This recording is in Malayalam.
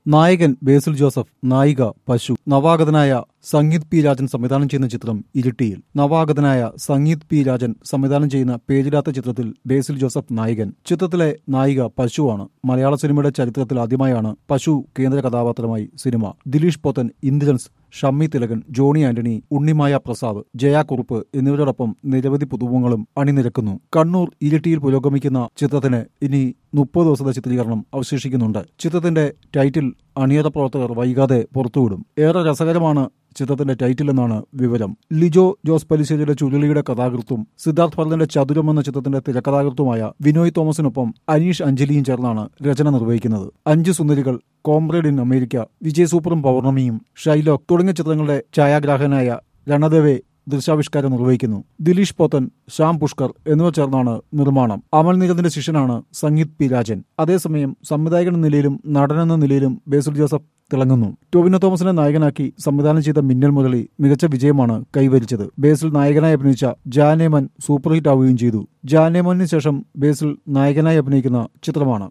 നായകൻ ബേസിൽ ജോസഫ് നായിക പശു നവാഗതനായ സംഗീത് പി രാജൻ സംവിധാനം ചെയ്യുന്ന ചിത്രം ഇരിട്ടിയിൽ നവാഗതനായ സംഗീത് പി രാജൻ സംവിധാനം ചെയ്യുന്ന പേരിടാത്ത ചിത്രത്തിൽ ബേസിൽ ജോസഫ് നായകൻ ചിത്രത്തിലെ നായിക പശുവാണ് മലയാള സിനിമയുടെ ചരിത്രത്തിൽ ആദ്യമായാണ് പശു കേന്ദ്ര കഥാപാത്രമായി സിനിമ ദിലീഷ് പോത്തൻ ഇന്ദ്രൻസ് ഷമ്മി തിലകൻ ജോണി ആന്റണി ഉണ്ണിമായ പ്രസാദ് ജയ കുറുപ്പ് എന്നിവരോടൊപ്പം നിരവധി പുതുമുഖങ്ങളും അണിനിരക്കുന്നു കണ്ണൂർ ഇരിട്ടിയിൽ പുരോഗമിക്കുന്ന ചിത്രത്തിന് ഇനി മുപ്പത് ദിവസത്തെ ചിത്രീകരണം അവശേഷിക്കുന്നുണ്ട് ചിത്രത്തിന്റെ ടൈറ്റിൽ അണിയറ പ്രവർത്തകർ വൈകാതെ പുറത്തുവിടും ഏറെ രസകരമാണ് ചിത്രത്തിന്റെ ടൈറ്റിൽ എന്നാണ് വിവരം ലിജോ ജോസ് പലിശ്ശേരിയുടെ ചുരുളിയുടെ കഥാകൃത്തും സിദ്ധാർത്ഥ് ഭരതന്റെ ചതുരം എന്ന ചിത്രത്തിന്റെ തിരക്കഥാകൃത്തുമായ വിനോയ് തോമസിനൊപ്പം അനീഷ് അഞ്ജലിയും ചേർന്നാണ് രചന നിർവഹിക്കുന്നത് അഞ്ച് സുന്ദരികൾ കോംറേഡ് ഇൻ അമേരിക്ക വിജയ് സൂപ്പറും പൗർണമിയും ഷൈലോക്ക് തുടങ്ങിയ ചിത്രങ്ങളുടെ ഛായാഗ്രാഹകനായ രണദേവെ ദൃശ്യാവിഷ്കാരം നിർവഹിക്കുന്നു ദിലീഷ് പോത്തൻ ശ്യാം പുഷ്കർ എന്നിവർ ചേർന്നാണ് നിർമ്മാണം അമൽ നീരദിന്റെ ശിഷ്യനാണ് സംഗീത് പി രാജൻ അതേസമയം സംവിധായകൻ എന്ന നിലയിലും നടനെന്ന നിലയിലും ബേസിൽ ജോസഫ് തിളങ്ങുന്നു ടോവിനോ തോമസിനെ നായകനാക്കി സംവിധാനം ചെയ്ത മിന്നൽ മുരളി മികച്ച വിജയമാണ് കൈവരിച്ചത് ബേസിൽ നായകനായി അഭിനയിച്ച ജാനേമൻ സൂപ്പർ ഹിറ്റ് ആവുകയും ചെയ്തു ജാനേമന് ശേഷം ബേസിൽ നായകനായി അഭിനയിക്കുന്ന ചിത്രമാണ്